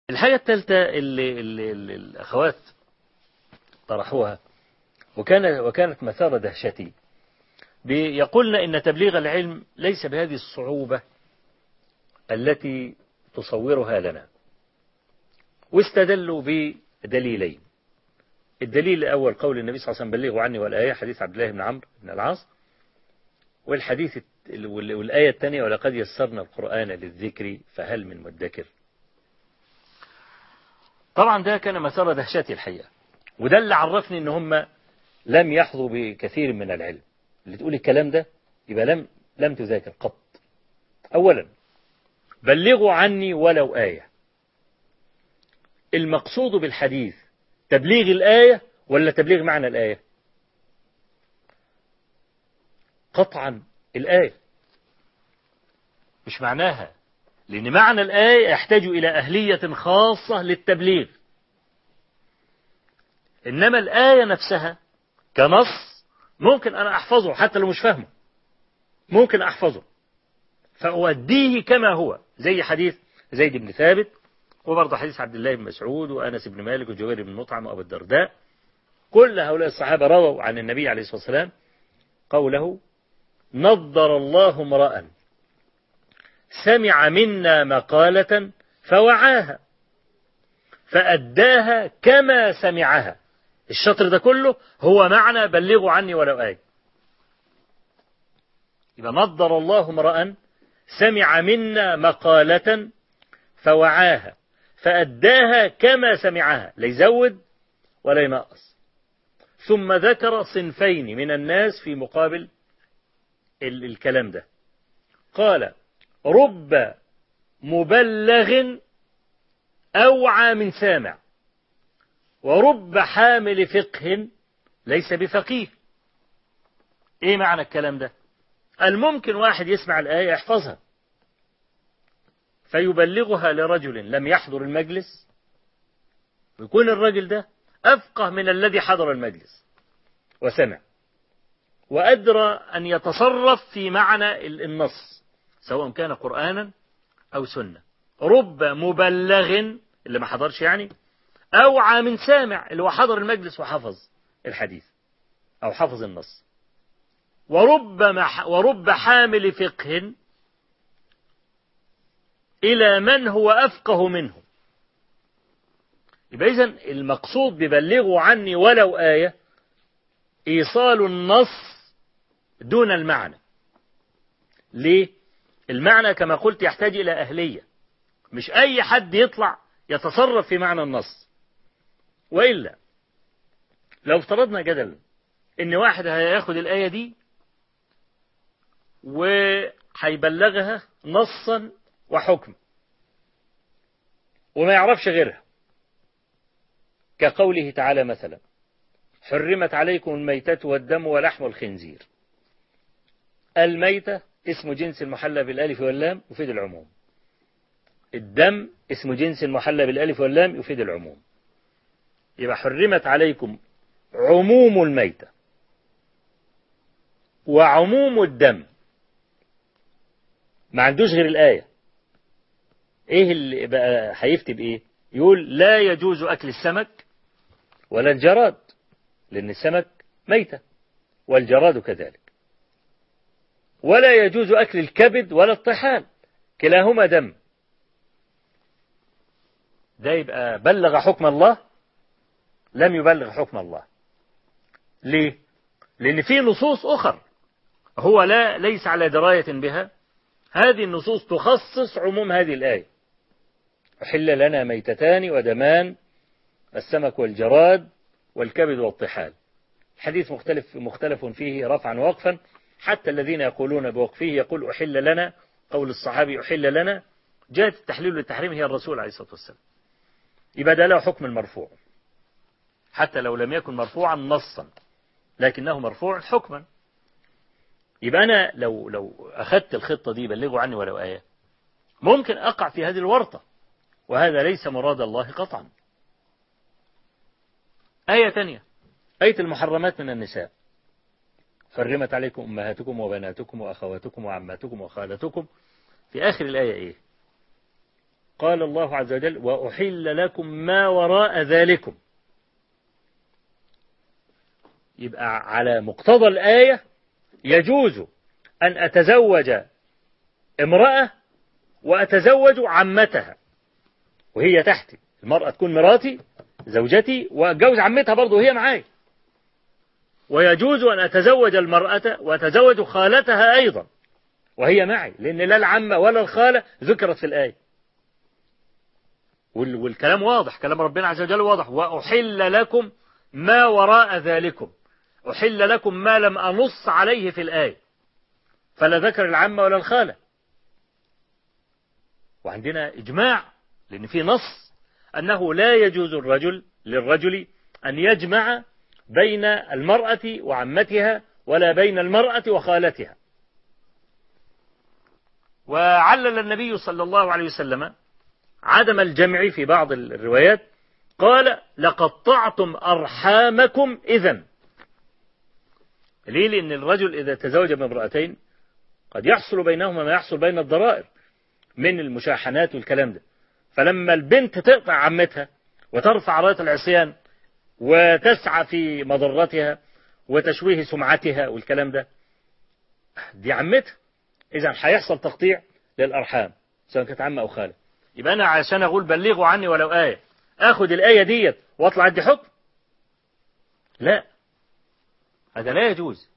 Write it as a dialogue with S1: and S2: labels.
S1: الحاجة الثالثة اللي, اللي, اللي الأخوات طرحوها وكان وكانت مثار دهشتي يقولن إن تبليغ العلم ليس بهذه الصعوبة التي تصورها لنا واستدلوا بدليلين الدليل الأول قول النبي صلى الله عليه وسلم بلغوا عني والآية حديث عبد الله بن عمرو بن العاص والحديث والآية الثانية ولقد يسرنا القرآن للذكر فهل من مدكر طبعا ده كان مسار دهشتي الحقيقة وده اللي عرفني ان هم لم يحظوا بكثير من العلم اللي تقول الكلام ده يبقى لم لم تذاكر قط اولا بلغوا عني ولو آية المقصود بالحديث تبليغ الآية ولا تبليغ معنى الآية قطعا الآية مش معناها لأن معنى الآية يحتاج إلى أهلية خاصة للتبليغ إنما الآية نفسها كنص ممكن أنا أحفظه حتى لو مش فاهمه ممكن أحفظه فأوديه كما هو زي حديث زيد بن ثابت وبرضه حديث عبد الله بن مسعود وأنس بن مالك وجوير بن مطعم وأبو الدرداء كل هؤلاء الصحابة رووا عن النبي عليه الصلاة والسلام قوله نضر الله امرأ سمع منا مقالة فوعاها فأداها كما سمعها الشطر ده كله هو معنى بلغوا عني ولو آية يبقى نضر الله امرأ سمع منا مقالة فوعاها فأداها كما سمعها لا يزود ولا ينقص ثم ذكر صنفين من الناس في مقابل الكلام ده قال رب مبلغ أوعى من سامع ورب حامل فقه ليس بفقيه ايه معنى الكلام ده الممكن واحد يسمع الآية يحفظها فيبلغها لرجل لم يحضر المجلس ويكون الرجل ده أفقه من الذي حضر المجلس وسمع وأدرى أن يتصرف في معنى النص سواء كان قرآنا أو سنة رب مبلغ اللي ما حضرش يعني أوعى من سامع اللي هو حضر المجلس وحفظ الحديث أو حفظ النص ورب, مح ورب حامل فقه إلى من هو أفقه منه يبقى إذن المقصود ببلغوا عني ولو آية إيصال النص دون المعنى ليه المعنى كما قلت يحتاج إلى أهلية مش أي حد يطلع يتصرف في معنى النص وإلا لو افترضنا جدلا إن واحد هياخد الآية دي وهيبلغها نصا وحكم وما يعرفش غيرها كقوله تعالى مثلا حرمت عليكم الميتة والدم ولحم الخنزير الميتة اسم جنس المحلى بالالف واللام يفيد العموم الدم اسم جنس المحلى بالالف واللام يفيد العموم يبقى حرمت عليكم عموم الميتة وعموم الدم ما عندوش غير الآية ايه اللي بقى هيفتي بايه يقول لا يجوز اكل السمك ولا الجراد لان السمك ميتة والجراد كذلك ولا يجوز اكل الكبد ولا الطحال كلاهما دم ده يبقى بلغ حكم الله لم يبلغ حكم الله ليه لان في نصوص اخر هو لا ليس على دراية بها هذه النصوص تخصص عموم هذه الآية أحل لنا ميتتان ودمان السمك والجراد والكبد والطحال الحديث مختلف مختلف فيه رفعا ووقفا حتى الذين يقولون بوقفه يقول أحل لنا قول الصحابي أحل لنا جاءت التحليل والتحريم هي الرسول عليه الصلاة والسلام يبقى ده له حكم المرفوع حتى لو لم يكن مرفوعا نصا لكنه مرفوع حكما يبقى أنا لو لو أخذت الخطة دي بلغوا عني ولو آية ممكن أقع في هذه الورطة وهذا ليس مراد الله قطعا آية تانية آية المحرمات من النساء حرمت عليكم أمهاتكم وبناتكم وأخواتكم وعماتكم وخالتكم في آخر الآية إيه قال الله عز وجل وأحل لكم ما وراء ذلكم يبقى على مقتضى الآية يجوز أن أتزوج امرأة وأتزوج عمتها وهي تحتي المرأة تكون مراتي زوجتي وأتجوز عمتها برضه وهي معاي ويجوز أن أتزوج المرأة وأتزوج خالتها أيضا وهي معي لأن لا العمة ولا الخالة ذكرت في الآية والكلام واضح كلام ربنا عز وجل واضح وأحل لكم ما وراء ذلكم أحل لكم ما لم أنص عليه في الآية فلا ذكر العمة ولا الخالة وعندنا إجماع لأن في نص أنه لا يجوز الرجل للرجل أن يجمع بين المرأة وعمتها ولا بين المرأة وخالتها وعلل النبي صلى الله عليه وسلم عدم الجمع في بعض الروايات قال لقطعتم أرحامكم إذا ليه لأن الرجل إذا تزوج بامرأتين قد يحصل بينهما ما يحصل بين الضرائر من المشاحنات والكلام ده فلما البنت تقطع عمتها وترفع راية العصيان وتسعى في مضرتها وتشويه سمعتها والكلام ده دي عمتها إذا هيحصل تقطيع للأرحام سواء كانت عمة أو خالة يبقى أنا عشان أقول بلغوا عني ولو آية آخد الآية ديت وأطلع أدي حكم لا هذا لا يجوز